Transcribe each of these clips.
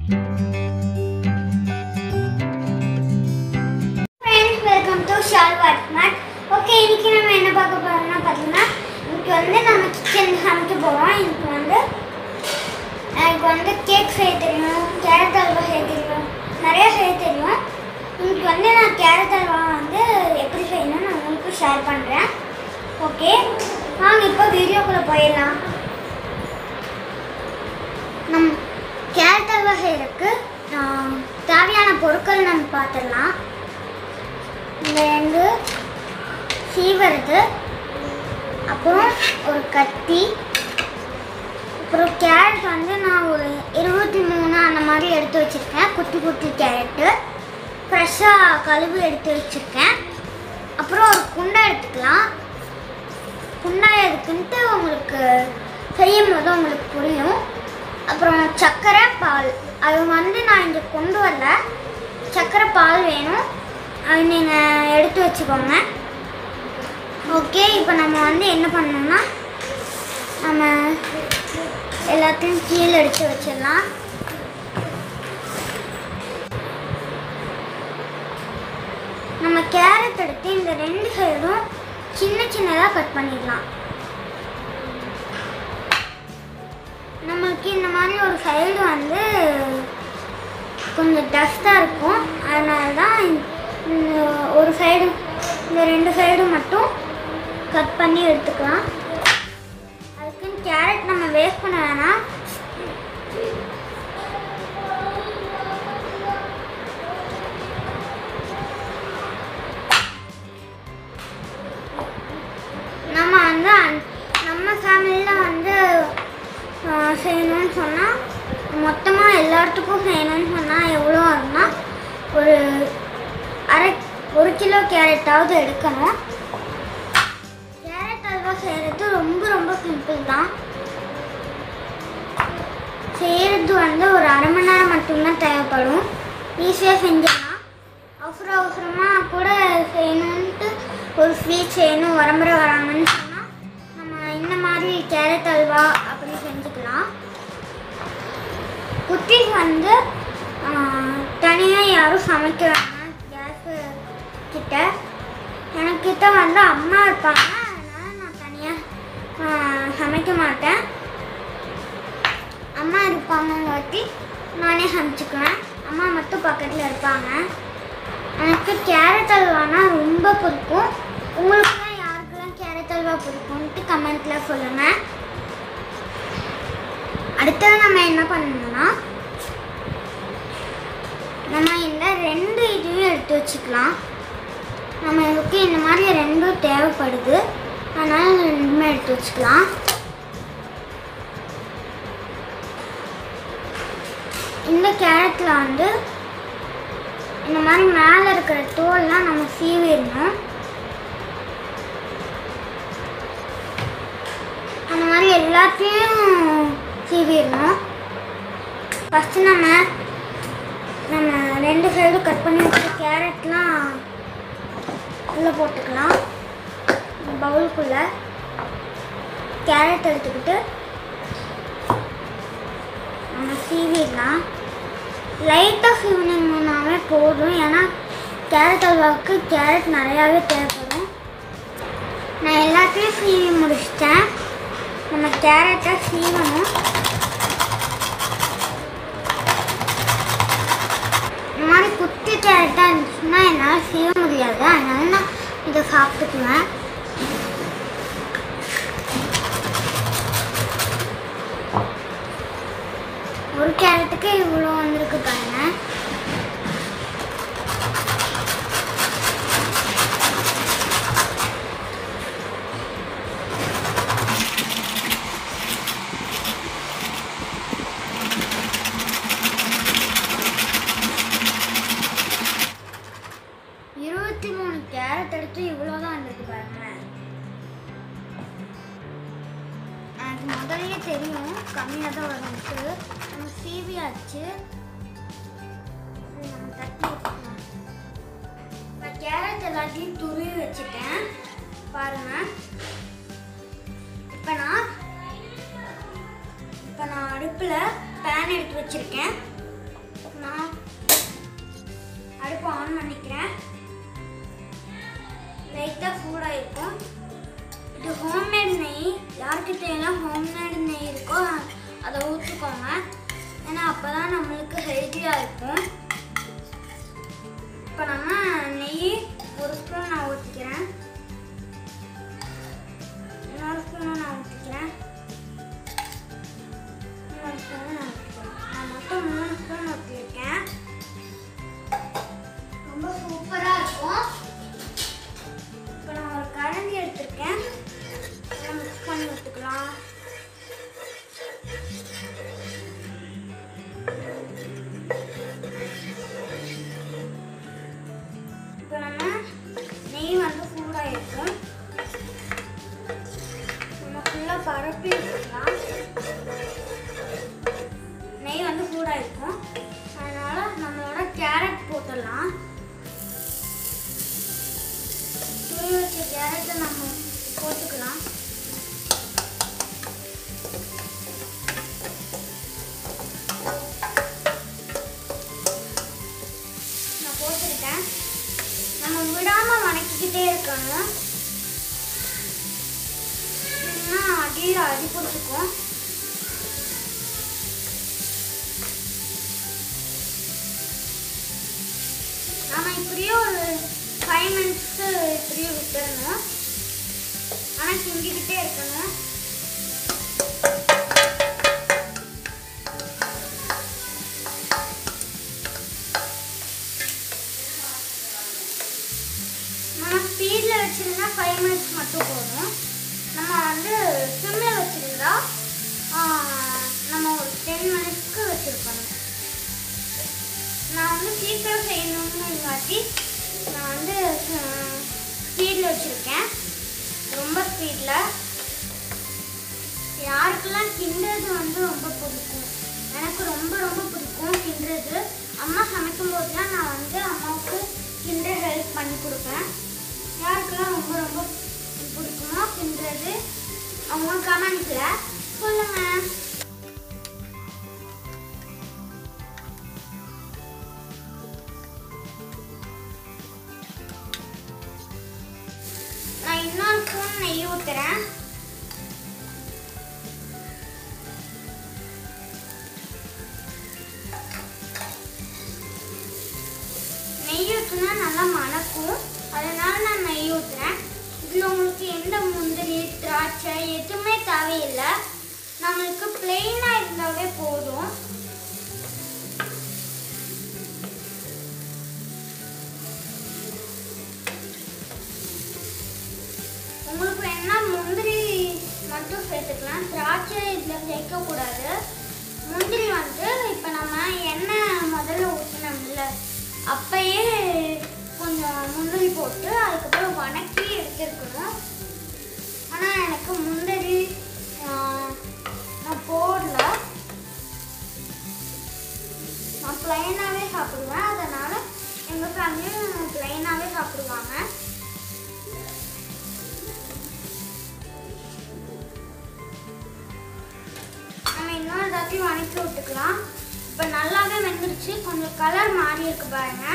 friends welcome to shall what's smart okay இன்னைக்கு நம்ம என்ன பார்க்க போறோம்னா பார்த்தீங்கன்னா இன்னைக்கு வந்து நம்ம கிச்சன் சமைக்க போகிறோம் இன்னைக்கு வந்து எனக்கு வந்து கேக் செய்ய தெரியும் கேரட் அல்வா செய்ய தெரியும் நிறைய செய்ய தெரியும் இன்னைக்கு வந்து நான் கேரட் அல்வா வந்து எப்படி செய்யணும்னு நான் உங்களுக்கு ஷேர் பண்ணுறேன் ஓகே வாங்க இப்போ வீடியோக்குள்ளே போயிடலாம் நம் கேரட் அல்வா செய்யறதுக்கு ஆஹ், தேவையான பொருட்கள் நம்ம பார்த்துடலாம் இந்த ரெண்டு சீவருது அப்புறம் ஒரு கத்தி அப்புறம் கேரட் வந்து நான் ஒரு இருபத்தி மூணு அந்த மாதிரி எடுத்து வச்சுருக்கேன் குட்டி குட்டி கேரட்டு ஃப்ரெஷ்ஷாக கழுவி எடுத்து வச்சுருக்கேன் அப்புறம் ஒரு குண்டை எடுத்துக்கலாம் குண்டா எதுக்குன்ட்டு உங்களுக்கு செய்யும் போது உங்களுக்கு புரியும் அப்புறம் சர்க்கரை பால் அது வந்து நான் இங்கே கொண்டு வரல சர்க்கரை பால் வேணும் அது நீங்கள் எடுத்து வச்சுக்கோங்க ஓகே இப்போ நம்ம வந்து என்ன பண்ணணும்னா நம்ம எல்லாத்தையும் கீழே எடுத்து வச்சிடலாம் நம்ம கேரட் எடுத்து இந்த ரெண்டு சைடும் சின்ன சின்னதாக கட் பண்ணிடலாம் நமக்கு இந்த மாதிரி ஒரு சைடு வந்து கொஞ்சம் டஸ்ட்டாக இருக்கும் அதனால தான் இந்த ஒரு சைடு இந்த ரெண்டு சைடு மட்டும் கட் பண்ணி எடுத்துக்கலாம் அதுக்குன்னு கேரட் நம்ம வேஸ்ட் பண்ண வேணாம் நம்ம வந்து அந்த- நம்ம ஃபேமிலியில் வந்து ஆஹ், செய்யணும்னு சொன்னால் மொத்தமாக எல்லாத்துக்கும் செய்யணும்னு சொன்னால் எவ்வளோ ஆகும்னா ஒரு அரை ஒரு கிலோ கேரட்டாவது எடுக்கணும் கேரட் அல்வா செய்கிறது ரொம்ப ரொம்ப சிம்பிள் தான் செய்கிறது வந்து ஒரு அரை மணி நேரம் மட்டும்தான் தேவைப்படும் ஈஸியாக செஞ்சிடலாம் அவசர அவசரமாக கூட செய்யணுன்ட்டு ஒரு ஸ்வீட் செய்யணும் வரம்பரை வராங்கன்னு சொன்னால் நம்ம இந்த மாதிரி கேரட் அல்வா அப்படி செஞ்சுக்கலாம் குட்டீஸ் வந்து தனியாக யாரும் சமைக்க வேணாம் கேஸு கிட்ட எனக்கிட்ட வந்து அம்மா இருப்பாங்க அதனால நான் தனியாக சமைக்க மாட்டேன் அம்மா இருப்பாங்கங்காட்டி நானே சமைச்சுக்குவேன் அம்மா மட்டும் பக்கத்தில் இருப்பாங்க எனக்கு கேரட் அல்வானா ரொம்ப பிடிக்கும் உங்களுக்குலாம் யாருக்கெல்லாம் கேரட் அல்வா பிடிக்கும்ட்டு கமெண்ட்டில் சொல்லுங்கள் அடுத்தது நம்ம என்ன பண்ணணும்னா நம்ம இந்த ரெண்டு இதையும் எடுத்து வச்சுக்கலாம் நம்ம இதுக்கு இந்த மாதிரி ரெண்டும் தேவைப்படுது அதனால் இந்த ரெண்டுமே எடுத்து வச்சுக்கலாம் இந்த கேரட்டில் வந்து இந்த மாதிரி மேலே இருக்கிற தோல்லாம் நம்ம சீவிடணும் அந்த மாதிரி எல்லாத்தையும் சீவிடணும் ஃபஸ்ட்டு நம்ம நம்ம ரெண்டு சைடும் கட் பண்ணி வச்ச கேரட்லாம் உள்ளே போட்டுக்கலாம் பவுலுக்குள்ளே கேரட் எடுத்துக்கிட்டு நம்ம சீவிடலாம் லைட்டாக சீவினீங்கன்னாவே போதும் ஏன்னா கேரட் அல்வாவுக்கு கேரட் நிறையாவே தேவைப்படும் நான் எல்லாத்தையும் சீவி முடிச்சிட்டேன் நம்ம கேரட்டை சீவணும் இந்த மாதிரி குட்டி கேரட்டாக இருந்துச்சுன்னா என்னால் சீவ முடியாது அதனால நான் இதை சாப்பிட்டுக்குவேன் ஒரு கேரட்டுக்கு இவ்வளோ வந்திருக்கு பாருங்க இருபத்தி மூணு கேரட் எடுத்து இவ்வளோ தான் வந்திருக்கு பாருங்களேன் எனக்கு முதல்லயே தெரியும் கம்மியாக தான் வரும்ட்டு நம்ம சீவியாச்சு இது நம்ம தட்டி வச்சுக்கலாம் நான் கேரட் எல்லாத்தையும் துருவி வச்சுட்டேன் பாருங்க இப்போ நான் இப்போ நான் அடுப்பில் பேன் எடுத்து வச்சிருக்கேன் இருக்கும்னு நினைக்கிறேன் லைட்டாக சூடாக இருக்கும் இது ஹோம்மேட் நெய் யார்கிட்ட எல்லாம் ஹோம்மேட் நெய் இருக்கோ அதை ஊற்றிக்கோங்க ஏன்னா அப்போ தான் நம்மளுக்கு ஹெல்த்தியாக இருக்கும் இப்போ நம்ம நெய் ஒரு ஸ்பூன் நான் ஊற்றிக்கிறேன் இன்னொரு ஸ்பூனும் நான் ஊற்றிக்கிறேன் இன்னொரு ஸ்பூனும் நான் ஊற்றிக்கிறேன் நான் மொத்தம் மூணு ஸ்பூன் ஊற்றிருக்கேன் ரொம்ப சூப்பராக இருக்கும் இப்போ நான் ஒரு கரண்டி எடுத்திருக்கேன் எல்லாம் மிக்ஸ் பண்ணி விட்டுக்கலாம் இப்போ நம்ம நெய் வந்து சூடாக இருக்கும் நம்ம ஃபுல்லாக பரப்பி விட்டுக்கலாம் நெய் வந்து சூடாக இருக்கும் அதனால் நம்மளோட கேரட் போட்டுடலாம் துணி வச்ச கேரட்டை நம்ம போட்டுக்கலாம் நான் போட்டுக்கிட்டேன் நம்ம விடாம வணக்கிக்கிட்டே இருக்கணும் இல்லைன்னா அடியில் அடி பிடிச்சிக்கும் நாம இப்படியே ஒரு ஃபைவ் மினிட்ஸ் இப்படியே விட்டுறணும் ஆனால் கிண்டிக்கிட்டே இருக்கணும் நம்ம ஸ்பீடில் வச்சிருந்தா ஃபைவ் மினிட்ஸ் மட்டும் போதும் நம்ம வந்து சிம்மில் வச்சிருந்தா ஆ, நம்ம ஒரு டென் மினிட்ஸ்க்கு வச்சுருக்கணும் நான் வந்து சீக்கிரம் செய்யணும்னு இல்லாட்டி நான் வந்து ஸ்பீடில் வச்சுருக்கேன் ரொம்ப ஸ்பீடில் யாருக்கெல்லாம் கிண்டுறது வந்து ரொம்ப பிடிக்கும் எனக்கு ரொம்ப ரொம்ப பிடிக்கும் கிண்டுறது அம்மா சமைக்கும் போதுலாம் நான் வந்து அம்மாவுக்கு கிண்ட ஹெல்ப் பண்ணி கொடுப்பேன் யாருக்கெல்லாம் ரொம்ப ரொம்ப பிடிக்குமோ கிண்டுறது அவங்க கமெண்ட்ஸில் சொல்லுங்கள் நான் இன்னொரு ஸ்பூன் நெய் ஊற்றுறேன் நெய் ஊற்றுனா நல்லா மணக்கும் அதனால நான் நெய் ஊற்றுறேன் இதில் உங்களுக்கு எந்த முந்திரி திராட்சை எதுவுமே தேவையில்லை நம்மளுக்கு பிளெயினாக இருந்தாவே போதும் உங்களுக்கு வேணா முந்திரி மட்டும் சேர்த்துக்கலாம் திராட்சை இதில் சேர்க்கக்கூடாது முந்திரி வந்து இப்போ நம்ம எண்ணெய் முதல்ல ஊற்றினோம்ல அப்பயே கொஞ்சம் முந்திரி போட்டு அதுக்கப்புறம் வணக்கி எடுத்துருக்கணும் ஆனால் எனக்கு முந்திரி ஆஹ், நான் போடல நான் ப்ளைனாகவே சாப்பிடுவேன் அதனால் எங்கள் ஃபேமிலியும் ப்ளைனாகவே சாப்பிடுவாங்க நம்ம இன்னொரு தாட்டி வணக்கி விட்டுக்கலாம் இப்போ நல்லாவே வெந்துருச்சு கொஞ்சம் கலர் மாறி இருக்கு பாருங்க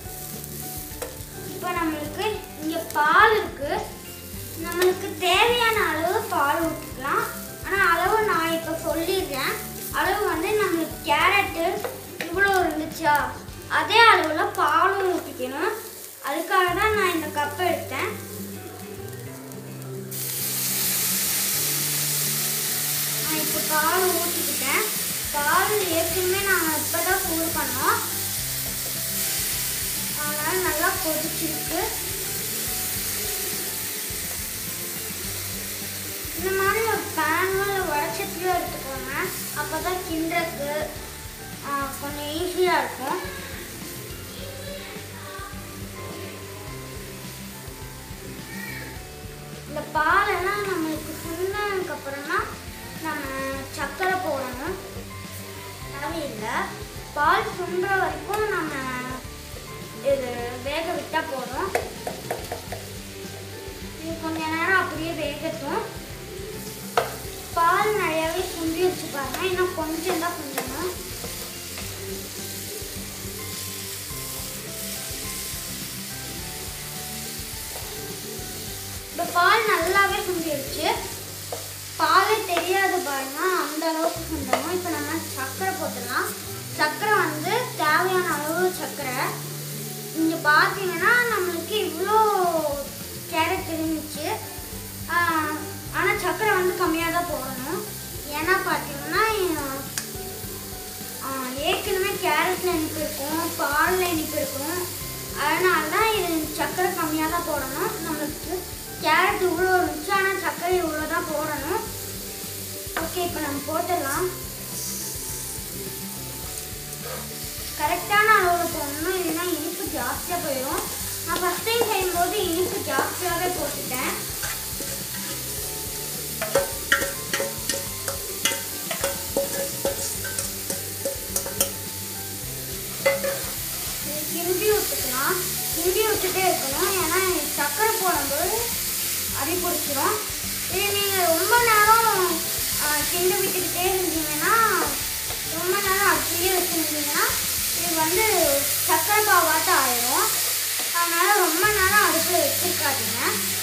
இப்போ நம்மளுக்கு இங்கே பால் இருக்கு நம்மளுக்கு தேவையான அளவு பால் ஊற்றிக்கலாம் ஆனால் அளவு நான் இப்போ சொல்லிடுறேன் அளவு வந்து நம்மளுக்கு கேரட்டு இவ்வளோ இருந்துச்சா அதே அளவில் பாலும் ஊற்றிக்கணும் அதுக்காக தான் நான் இந்த கப் எடுத்தேன் நான் இப்போ பால் ஊற்றிக்கிட்டேன் பால் ஏற்கனவே நாங்கள் இப்போ தான் சூடு பண்ணோம் அதனால் நல்லா கொதிச்சிருக்கு இந்த மாதிரி ஒரு பேனோ இல்லை உடச்சத்துலையோ எடுத்துக்கோங்க அப்போ தான் கிண்டுறதுக்கு ஆ, கொஞ்சம் ஈஸியாக இருக்கும் இந்த பாலெல்லாம் நம்மளுக்கு சுண்டதுக்கு அப்புறமா நம்ம சர்க்கரை போடணும் தேவையில்லை பால் சுண்டுற வரைக்கும் நம்ம இது வேக விட்டா போதும் இது கொஞ்ச நேரம் அப்படியே வேகட்டும் பால் நிறையவே சுண்டி வச்சு பாருங்க இன்னும் கொஞ்சம் தான் கொஞ்சணும் பால் நல்லாவே சுண்டிடுச்சு பாலே தெரியாது பாருங்க அந்த அளவுக்கு சுண்டணும் இப்போ நம்ம சர்க்கரை போட்டுடலாம் சர்க்கரை வந்து தேவையான அளவு சர்க்கரை இங்கே பார்த்தீங்கன்னா நம்மளுக்கு இவ்வளோ கேரட் இருந்துச்சு ஆனால் சர்க்கரை வந்து கம்மியாக தான் போடணும் ஏன்னா பார்த்தீங்கன்னா ஆஹ், ஏற்கனவே கேரட்டில் இனிப்பு இருக்கும் பாலில் இனிப்பு இருக்கும் அதனால தான் இது சர்க்கரை கம்மியாக தான் போடணும் நம்மளுக்கு கேரட் இவ்வளோ இருந்துச்சு ஆனால் சர்க்கரை இவ்வளோ தான் போடணும் ஓகே இப்போ நம்ம போட்டுடலாம் கரெக்டான அளவில் போடணும் இல்லைன்னா இனிப்பு ஜாஸ்தியாக போயிடும் நான் ஃபஸ்ட் டைம் செய்யும்போது இனிப்பு ஜாஸ்தியாகவே போட்டுட்டேன் இது கிண்டி விட்டுக்கலாம் கிண்டி விட்டுட்டே இருக்கணும் ஏன்னா சர்க்கரை போடும்போது அடி பிடிச்சிரும் இது நீங்கள் ரொம்ப நேரம் ஆ, கிண்டி விட்டுக்கிட்டே இருந்தீங்கன்னா ரொம்ப நேரம் அப்படியே வச்சுருந்தீங்கன்னா இது வந்து சர்க்கரை பாவாட்ட ஆயிரும் அதனால் ரொம்ப நேரம் அடுப்பில் வச்சுருக்காதீங்க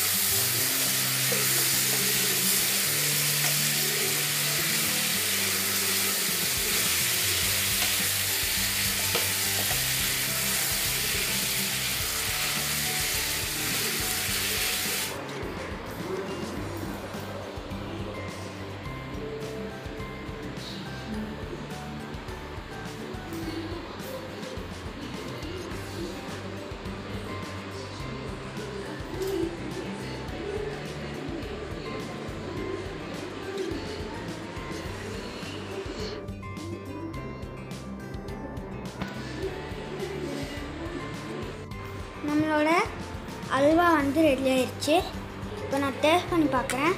நம்மளோட அல்வா வந்து ரெடி ஆயிடுச்சு இப்போ நான் டேஸ்ட் பண்ணி பார்க்குறேன்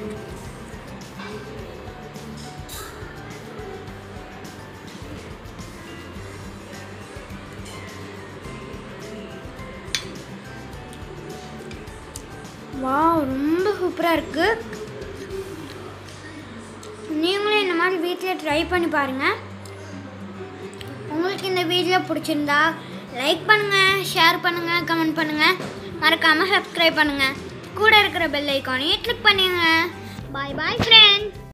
வா ரொம்ப சூப்பராக இருக்குது நீங்களும் இந்த மாதிரி வீட்டில் ட்ரை பண்ணி பாருங்கள் உங்களுக்கு இந்த வீடியோ பிடிச்சிருந்தா லைக் பண்ணுங்கள் ஷேர் பண்ணுங்கள் கமெண்ட் பண்ணுங்கள் மறக்காமல் சப்ஸ்கிரைப் பண்ணுங்கள் கூட இருக்கிற பெல் ஐக்கானையும் கிளிக் பண்ணுங்க பாய் பாய் ஃப்ரெண்ட்ஸ்